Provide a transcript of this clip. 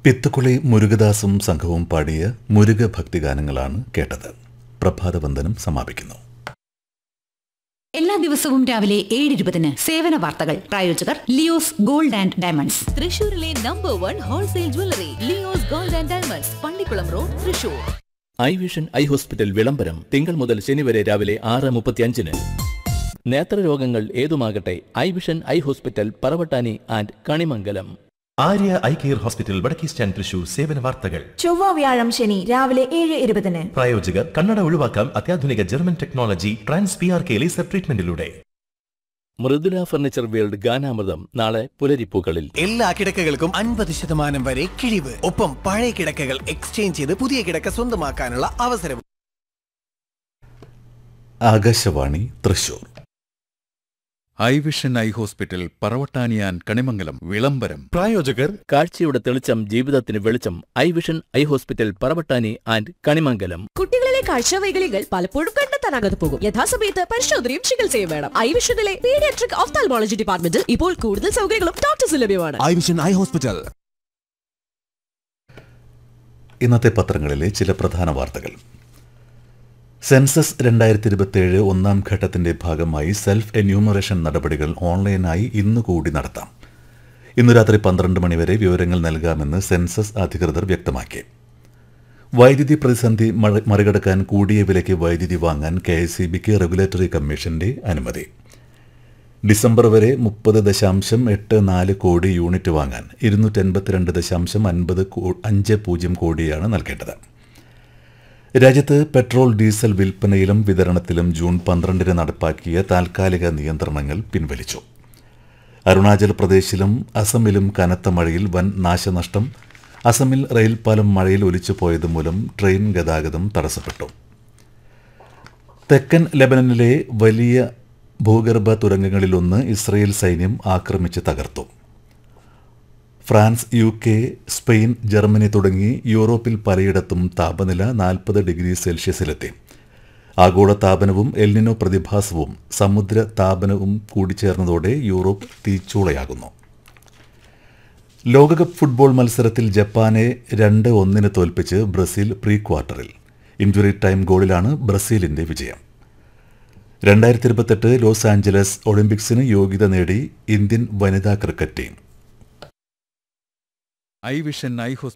പിത്തുക്കുളി മുരുകദാസും സംഘവും പാടിയ മുരുക ഭക്തിഗാനങ്ങളാണ് കേട്ടത് പ്രഭാതവന്ദനം സമാപിക്കുന്നു എല്ലാ ദിവസവും രാവിലെ ഏഴ് ഇരുപതിന് സേവന വാർത്തകൾ പ്രായോജകർ ലിയോസ് ഗോൾഡ് ആൻഡ് ഡയമണ്ട്സ് തൃശൂരിലെ number one wholesale jewellery Leo's gold and diamonds Pallikulam road Thrissur eye vision eye hospital വിളംബരം തിങ്കൾ മുതൽ ശനി വരെ രാവിലെ ആറ് മുപ്പത്തിയഞ്ചിന് നേത്രരോഗങ്ങൾ ഏതുമാകട്ടെ eye vision eye hospital Paravattani and Kanimangalam Arya eye care hospital Vadakke stand Thrissur സേവന വാർത്തകൾ ചൊവ്വ വ്യാഴം ശനി രാവിലെ ഏഴ് ഇരുപതിന് പ്രായോജകർ കണ്ണട ഒഴിവാക്കാം അത്യാധുനിക German technology trans P R K laser ട്രീറ്റ്മെന്റിലൂടെ മൃദുല ഫർണിച്ചർ വേൾഡ് ഗാനാമൃതം നാളെ പുലരിപ്പൂക്കളിൽ എല്ലാ കിടക്കകൾക്കും അൻപത് ശതമാനം വരെ കിഴിവ് ഒപ്പം പഴയ കിടക്കകൾ എക്സ്ചേഞ്ച് ചെയ്ത് പുതിയ കിടക്ക സ്വന്തമാക്കാനുള്ള അവസരം Akashvani Thrissur eye vision eye hospital പറവട്ടാനിയാൻ കണിമംഗലം വിളംബരം പ്രായോജകർ കാഴ്ചയുടെ തെളിച്ചം ജീവിതത്തിന് വെളിച്ചം eye vision eye hospital Paravattani and Kanimangalam കുട്ടികളിലെ കാഴ്ചവൈകല്യങ്ങൾ പലപ്പോഴും കണ്ടെത്താനാകാതെ പോകും യഥാസമയത്ത് പരിശോധനയും ചികിത്സയും വേണം ഐ വിഷനിലെ പീഡിയാട്രിക് ഓഫ്താൽമോളജി ഡിപ്പാർട്ട്മെന്റിൽ ഇപ്പോൾ കൂടുതൽ സൗകര്യങ്ങളും ഡോക്ടേഴ്സ് ലഭ്യമാണ് ഐ വിഷൻ ഐ ഹോസ്പിറ്റൽ ഇന്നത്തെ പത്രങ്ങളിലെ ചില പ്രധാന വാർത്തകൾ സെൻസസ് രണ്ടായിരത്തി ഇരുപത്തിയേഴ് ഒന്നാം ഘട്ടത്തിന്റെ ഭാഗമായി സെൽഫ് എന്യൂമറേഷൻ നടപടികൾ ഓൺലൈനായി ഇന്ന് കൂടി നടത്താം ഇന്ന് രാത്രി പന്ത്രണ്ട് മണിവരെ വിവരങ്ങൾ നൽകാമെന്ന് സെൻസസ് അധികൃതർ വ്യക്തമാക്കി വൈദ്യുതി പ്രതിസന്ധി മറി- മറികടക്കാൻ കൂടിയ വിലയ്ക്ക് വൈദ്യുതി വാങ്ങാൻ കെ എസ് സി ബിക്ക് റെഗുലേറ്ററി കമ്മീഷന്റെ അനുമതി ഡിസംബർ വരെ മുപ്പത് ദശാംശം എട്ട് നാല് കോടി യൂണിറ്റ് വാങ്ങാൻ ഇരുന്നൂറ്റി എൺപത്തിരണ്ട് ദശാംശം അൻപത് കോ- അഞ്ച് പൂജ്യം കോടിയാണ് നൽകേണ്ടത് രാജ്യത്ത് പെട്രോൾ ഡീസൽ വിൽപ്പനയിലും വിതരണത്തിലും ജൂൺ പന്ത്രണ്ടിന് നടപ്പാക്കിയ താൽക്കാലിക നിയന്ത്രണങ്ങൾ പിൻവലിച്ചു അരുണാചൽ പ്രദേശിലും അസമിലും കനത്ത മഴയിൽ വൻ നാശനഷ്ടം അസമിൽ റെയിൽപാലം മഴയിൽ ഒലിച്ചു പോയത് മൂലം ട്രെയിൻ ഗതാഗതം തടസ്സപ്പെട്ടു തെക്കൻ ലെബനനിലെ വലിയ ഭൂഗർഭ തുരങ്കങ്ങളിലൊന്ന് ഇസ്രയേൽ സൈന്യം ആക്രമിച്ച് തകർത്തു France U K Spain Germany തുടങ്ങി യൂറോപ്പിൽ പലയിടത്തും താപനില നാൽപ്പത് ഡിഗ്രി സെൽഷ്യസിലെത്തി ആഗോള താപനവും എൽനിനോ പ്രതിഭാസവും സമുദ്ര താപനവും കൂടിച്ചേർന്നതോടെ യൂറോപ്പ് തീച്ചൂളയാകുന്നു ലോകകപ്പ് ഫുട്ബോൾ മത്സരത്തിൽ ജപ്പാനെ രണ്ട് ഒന്നിന് തോൽപ്പിച്ച് ബ്രസീൽ പ്രീ ക്വാർട്ടറിൽ ഇഞ്ചുറി ടൈം ഗോളിലാണ് ബ്രസീലിന്റെ വിജയം രണ്ടായിരത്തി ഇരുപത്തെട്ട് ലോസ് ആഞ്ചലസ് ഒളിമ്പിക്സിന് യോഗ്യത നേടി ഇന്ത്യൻ വനിതാ cricket team eye vision eye hospital